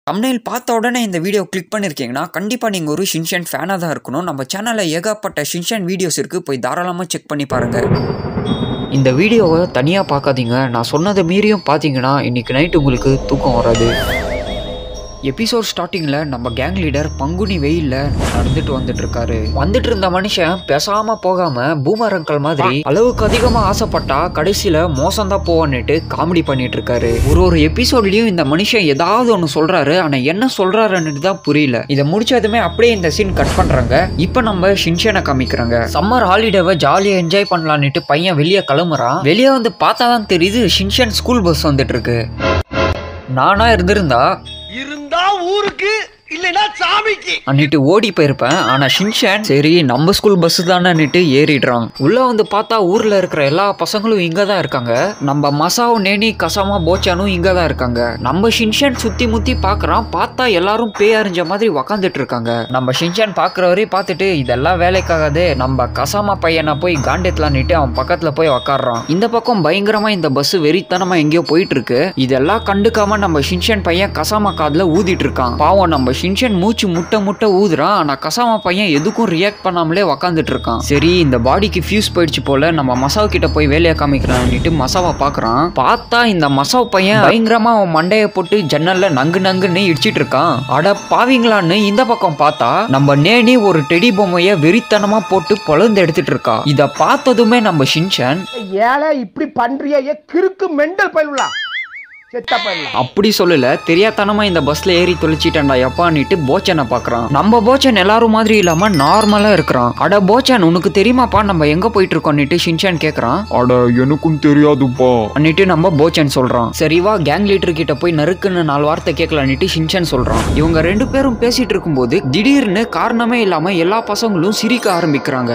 Thumbnail பார்த்த உடனே இந்த வீடியோ கிளிக் பண்ணியிருக்கீங்கன்னா கண்டிப்பாக நீங்கள் ஒரு ஷின்ஷன் ஃபேனாக தான் இருக்கணும் நம்ம சேனலில் ஏகப்பட்ட ஷின்ஷன் வீடியோஸ் இருக்குது போய் தாராளமாக செக் பண்ணி பாருங்கள் இந்த வீடியோவை தனியாக பார்க்காதீங்க நான் சொன்னதை மீறியும் பார்த்தீங்கன்னா இன்னைக்கு நைட் உங்களுக்கு தூக்கம் வராது எபிசோட் ஸ்டார்டிங்கில் நம்ம கேங் லீடர் பங்குனி வெயிலில் நடந்துட்டு வந்துட்டு இருக்காரு வந்துட்டு இருந்த மனுஷன் பேசாம போகாம பூமர் அங்கிள் மாதிரி அளவுக்கு அதிகமாக ஆசைப்பட்டா கடைசியில் மோசம் தான் போவான்னுட்டு காமெடி பண்ணிட்டு இருக்காரு ஒரு ஒரு எபிசோட்லயும் இந்த மனுஷன் ஏதாவது ஒன்று சொல்றாரு ஆனால் என்ன சொல்றாருன்னு தான் புரியல இதை முடிச்சதுமே அப்படியே இந்த சீன் கட் பண்றாங்க இப்போ நம்ம ஷின்ஷனை காமிக்கிறாங்க சம்மர் ஹாலிடேவை ஜாலியாக என்ஜாய் பண்ணலான்னுட்டு பையன் வெளியே கிளம்புறான் வெளியே வந்து பார்த்தா தான் தெரியுது ஷின்ஷன் ஸ்கூல் பஸ் வந்துட்டு இருக்கு நானா இருந்திருந்தா இருந்தா ஊருக்கு இல்லைன்னா சாமிக்கு அன்னிட்டு ஓடி போயிருப்பேன் ஆனா ஷின்ஷான் சரி நம்ம ஸ்கூல் பஸ் தானேன்னுட்டு ஏறிடுறான் உள்ள வந்து பார்த்தா ஊர்ல இருக்கிற எல்லா பசங்களும் இங்க தான் இருக்காங்க நம்ம மசாவும் நேனி கசாமா போச்சானும் இங்க தான் இருக்காங்க நம்ம ஷின்ஷான் சுத்தி முத்தி பாக்குறான் பார்த்தா எல்லாரும் பேய் அறிஞ்ச மாதிரி உக்காந்துட்டு இருக்காங்க நம்ம ஷின்ஷான் பாக்குறவரே பார்த்துட்டு இதெல்லாம் வேலைக்காகாது நம்ம கசாமா பையனை போய் காண்டெத்தலான்னுட்டு அவன் பக்கத்துல போய் உக்காடுறான் இந்த பக்கம் பயங்கரமா இந்த பஸ் வெறித்தனமா எங்கேயோ போயிட்டு இருக்கு இதெல்லாம் கண்டுக்காம நம்ம ஷின்ஷான் பையன் கசாமா காதுல ஊதிட்டு இருக்கான் பாவம் நம்ம ஷின்ஷன் மூச்சு முட்டை முட்டை ஊதுறான் ஆனா கசாமா பையன் எதுக்கும் ரியாக்ட் பண்ணாமலே உக்காந்துட்டு இருக்கான் சரி இந்த பாடிக்கு ஃபியூஸ் போயிடுச்சு போல நம்ம மசாவ் கிட்ட போய் வேலையை காமிக்கிறான்னுட்டு மசாவை பாக்குறான் பார்த்தா இந்த மசாவ் பையன் பயங்கரமா அவன் மண்டைய போட்டு ஜன்னல்ல நங்கு நங்குன்னு இடிச்சிட்டு இருக்கான் அட பாவிங்களான்னு இந்த பக்கம் பார்த்தா நம்ம நேனி ஒரு டெடி பொம்மைய வெறித்தனமா போட்டு பொழந்து எடுத்துட்டு இருக்கா இத பார்த்ததுமே நம்ம ஷின்ஷன் ஏழை இப்படி பண்றிய ஏ கிறுக்கு மெண்டல் பயிலுலா செத்தா பயிலுலா அப்படி சொல்லல தெரியாதனமா இந்த பஸ்ல ஏறி தொலைச்சிட்டேன்டா எப்பான்னுட்டு போச்சனை பாக்குறான் நம்ம போச்சன் எல்லாரும் மாதிரி இல்லாம நார்மலா இருக்கிறான் அட போச்சன் உனக்கு தெரியுமாப்பா நம்ம எங்க போயிட்டு இருக்கோம்னுட்டு ஷின்சான் கேக்குறான் அட எனக்கும் தெரியாதுப்பா அன்னிட்டு நம்ம போச்சன் சொல்றான் சரி வா கேங் லீடர் கிட்ட போய் நறுக்குன்னு நாலு வார்த்தை கேட்கலான்னுட்டு ஷின்சான் சொல்றான் இவங்க ரெண்டு பேரும் பேசிட்டு இருக்கும்போது திடீர்னு காரணமே இல்லாம எல்லா பசங்களும் சிரிக்க ஆரம்பிக்கிறாங்க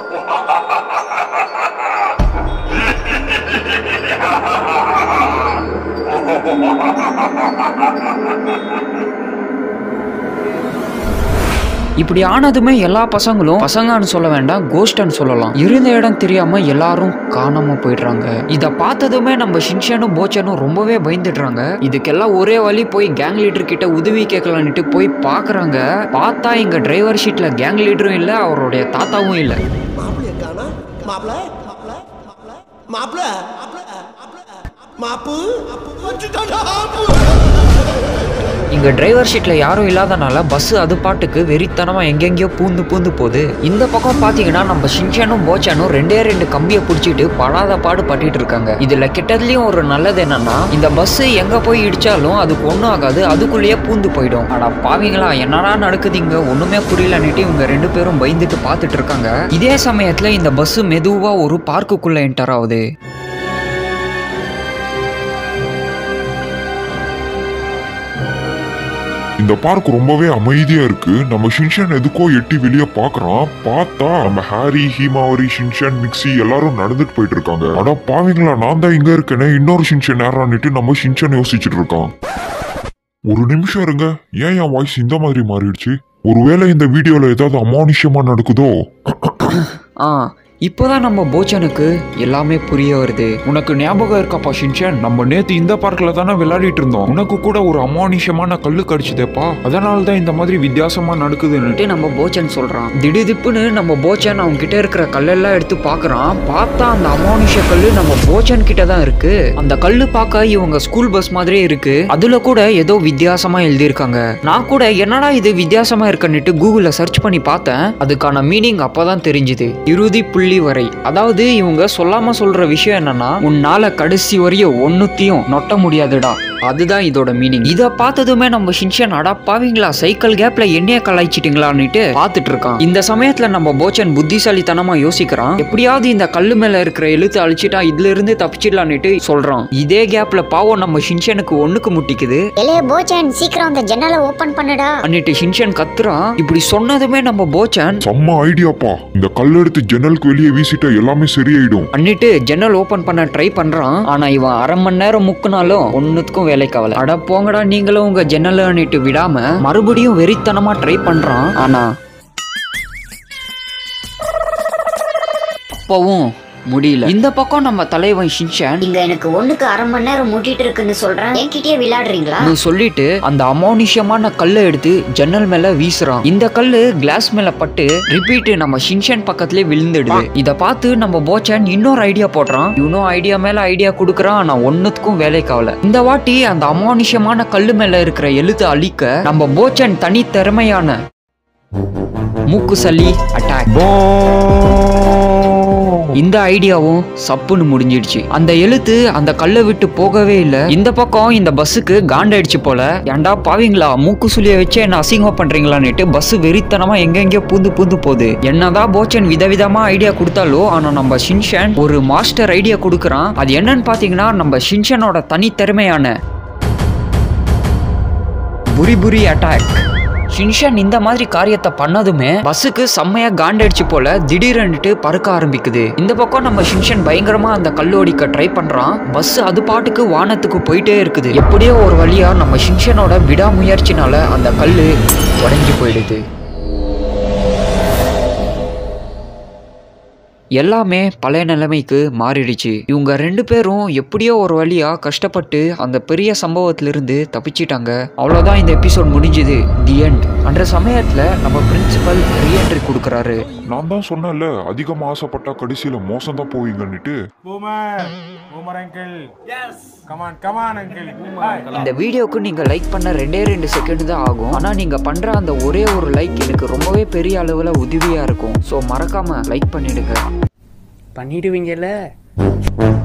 இப்படி ஆனதுமே எல்லா பசங்களும் பசங்கன்னு சொல்ல வேண்டாம் கோஸ்டன்னு சொல்லலாம் இருந்த இடம் தெரியாம எல்லாரும் காணாம போயிடுறாங்க இத பார்த்ததுமே நம்ம ஷின்ஷனும் போச்சனும் ரொம்பவே பயந்துடுறாங்க இதுக்கெல்லாம் ஒரே வழி போய் கேங் லீடர் கிட்ட உதவி கேட்கலான்னுட்டு போய் பாக்குறாங்க பார்த்தா இங்க டிரைவர் ஷீட்ல கேங் லீடரும் இல்ல அவருடைய தாத்தாவும் இல்ல மாப்பிள்ளைய காணா மாப்பிள்ள மாப்பிள்ள மாப்பிள்ள மாப்பிள்ள மாப்பு வந்துட்டாடா, ஆப்பு. இங்க டிரைவர் ஷீட்ல யாரும் இல்லாதனால பஸ் அது பாட்டுக்கு வெறித்தனமா எங்கெங்கேயோ பூந்து பூந்து போகுது இந்த பக்கம் பாத்தீங்கன்னா நம்ம ஷின்ஷனும் போச்சானும் ரெண்டே ரெண்டு கம்பியை பிடிச்சிட்டு படாத பாடு பட்டிட்டு இருக்காங்க இதுல கிட்டதுலயும் ஒரு நல்லது என்னன்னா இந்த பஸ் எங்க போய் இடிச்சாலும் அதுக்கு ஒண்ணும் ஆகாது அதுக்குள்ளேயே பூந்து போயிடும் ஆனா பாவிங்களா என்னடா நடக்குதுங்க ஒண்ணுமே புரியலன்னுட்டு இவங்க ரெண்டு பேரும் பயந்துட்டு பார்த்துட்டு இருக்காங்க இதே சமயத்துல இந்த பஸ் மெதுவா ஒரு பார்க்குக்குள்ள என்டர் ஆகுது இந்த பார்க் ரொம்பவே அமைதியா இருக்கு நம்ம ஷின்ஷன் எதுக்கோ எட்டி வெளியே பாக்குறான் பார்த்தா நம்ம ஹாரி ஹீமாவரி ஷின்ஷன் மிக்ஸி எல்லாரும் நடந்துட்டு போயிட்டு இருக்காங்க அட பாவீங்களா நான் தான் இங்க இருக்கேனே இன்னொரு ஷின்ஷன் யாரான்னுட்டு நம்ம ஷின்ஷன் யோசிச்சுட்டு இருக்கான் ஒரு நிமிஷம் இருங்க ஏன் என் வாய்ஸ் இந்த மாதிரி மாறிடுச்சு ஒருவேளை இந்த வீடியோல ஏதாவது அமானுஷ்யமா நடக்குதோ ஆ இப்போதான் நம்ம போச்சனுக்கு எல்லாமே புரிய வருது உனக்கு ஞாபகம் இருக்காப்பா ஷின்ஷன் நம்ம நேத்து இந்த பார்க்ல தானே விளையாடிட்டு இருந்தோம் உனக்கு கூட ஒரு அமானுஷ்யமான கல்லு கடிச்சதேப்பா அதனால தான் இந்த மாதிரி வித்தியாசமா நடக்குதுன்னு வந்துட்டு நம்ம போச்சன் சொல்றான் திடுதிப்புன்னு நம்ம போச்சன் அவங்க கிட்ட இருக்கிற கல்லெல்லாம் எடுத்து பார்க்கறான் பார்த்தா அந்த அமானுஷ கல்லு நம்ம போச்சன் கிட்ட தான் இருக்கு அந்த கல்லு பார்க்க இவங்க ஸ்கூல் பஸ் மாதிரியே இருக்கு அதுல கூட ஏதோ வித்தியாசமா எழுதியிருக்காங்க நான் கூட என்னடா இது வித்தியாசமா இருக்குன்னுட்டு கூகுள்ல சர்ச் பண்ணி பார்த்தேன் அதுக்கான மீனிங் அப்பதான் தெரிஞ்சுது இறுதி புள்ளி வரை அதாவது இவங்க சொல்லாம சொல்ற விஷயம் என்னன்னா உன்னால கடைசி வரையும் ஒன்னுத்தையும் நொட்ட முடியாதுடா அதுதான் இதோட மீனிங் இத பார்த்ததுமே நம்ம ஷின்ஷன் அடா பாவீங்களா சைக்கிள் கேப்ல என்னைய கலாய்ச்சிட்டீங்களான்னுட்டு பார்த்துட்டு இருக்கான் இந்த சமயத்துல நம்ம போச்சன் புத்திசாலித்தனமா யோசிக்கிறான் எப்படியாவது இந்த கல்லு மேல இருக்கிற எழுத்து அழிச்சிட்டா இதுல இருந்து தப்பிச்சிடலான்னுட்டு சொல்றான் இதே கேப்ல பாவம் நம்ம ஷின்ஷனுக்கு ஒண்ணுக்கு முட்டிக்குது எலே போச்சன் சீக்கிரம் அந்த ஜன்னலை ஓபன் பண்ணுடா அன்னிட்டு ஷின்ஷன் கத்துறான் இப்படி சொன்னதுமே நம்ம போச்சன் செம்ம ஐடியாப்பா இந்த கல்லெடுத்து ஜன்னலுக்கு வெளியே வீசிட்டா எல்லாமே சரியாயிடும் அன்னிட்டு ஜன்னல் ஓபன் பண்ண ட்ரை பண்றான் ஆனா இவன் அரை மணி நேரம் முக்குனாலும் ஒன்னுத்துக்கும் வேலைக்கு ஆகல அட போங்கடா நீங்களும் உங்க ஜன்னல் அன்னிட்டு விடாம மறுபடியும் வெறித்தனமா ட்ரை பண்றான் ஆனா அப்பவும் முடியல இந்த பக்கம் நம்ம தலைவன் ஷின்சான் இங்க எனக்கு ஒண்ணுக்கு அரை மணி நேரம் மூட்டிட்டு இருக்குன்னு சொல்றேன் என்கிட்டயே விளையாடுறீங்களா ன்னு சொல்லிட்டு அந்த அமானுஷ்யமான கல்லை எடுத்து ஜன்னல் மேல வீசுறான் இந்த கல்லு கிளாஸ் மேல பட்டு ரிப்பீட் நம்ம ஷின்ஷன் பக்கத்துலயே விழுந்துடுது இத பார்த்து நம்ம போச்சன் இன்னொரு ஐடியா போடுறான் இவனும் ஐடியா மேல ஐடியா கொடுக்கறான் ஆனா ஒன்னுத்துக்கும் வேலைக்காவல இந்த வாட்டி அந்த அமானுஷ்யமான கல்லு மேல இருக்கிற எழுத்து அழிக்க நம்ம போச்சன் தனித்திறமையான மூக்குசளி அட்டாக் இந்த ஐடியாவும் சப்புன்னு முடிஞ்சிடுச்சு அந்த எழுத்து அந்த கல்லை விட்டு போகவே இல்ல இந்த பக்கம் இந்த பஸ்ஸுக்கு காண்டாயிடுச்சு போல ஏன்டா பாவீங்களா மூக்கு சுழிய வச்சு என்ன அசிங்கம் பண்றீங்களான்னுட்டு பஸ் வெறித்தனமா எங்கெங்கயோ பூந்து பூந்து போகுது என்னதான் போச்சன் விதவிதமா ஐடியா கொடுத்தாலோ ஆனா நம்ம ஷின்ஷன் ஒரு மாஸ்டர் ஐடியா கொடுக்கறான் அது என்னன்னு பாத்தீங்கன்னா நம்ம ஷின்ஷனோட தனித்திறமையான புரி புரி அட்டாக் ஷின்ஷன் இந்த மாதிரி காரியத்தை பண்ணதுமே பஸ்ஸுக்கு செம்மையா காண்டடிச்சு போல திடீரென்னுட்டு பறக்க ஆரம்பிக்குது இந்த பக்கம் நம்ம ஷின்ஷன் பயங்கரமா அந்த கல்லோடிக்க ட்ரை பண்றான் பஸ் அது பாட்டுக்கு வானத்துக்கு போயிட்டே இருக்குது எப்படியோ ஒரு வழியா நம்ம ஷின்ஷனோட விடாமுயற்சினால அந்த கல்லு உடைஞ்சு போயிடுது எல்லாமே பழைய நிலைமைக்கு மாறிடுச்சு இவங்க ரெண்டு பேரும் எப்படியோ ஒரு வழியா கஷ்டப்பட்டு அந்த பெரிய சம்பவத்திலிருந்து தப்பிச்சிட்டாங்க அவ்வளோதான் இந்த எபிசோட் முடிஞ்சுது தி எண்ட் அந்த சமயத்துல நம்ம பிரின்சிபல் ரீஎன்ட்ரி கொடுக்குறாரு நான் தான் சொன்னேன்ல அதிகமா ஆசைப்பட்டா கடைசியில மோசம் தான் போவீங்கன்னுட்டு Boomer! Boomer uncle! Yes! Come on, come on uncle! Boomer! இந்த வீடியோக்கு நீங்க லைக் பண்ண ரெண்டே ரெண்டு செகண்ட் தான் ஆகும் ஆனா நீங்க பண்ற அந்த ஒரே ஒரு லைக் எனக்கு ரொம்பவே பெரிய அளவுல உதவியா இருக்கும் ஸோ மறக்காம லைக் பண்ணிடுங்க பண்ணிடுவீங்கல்ல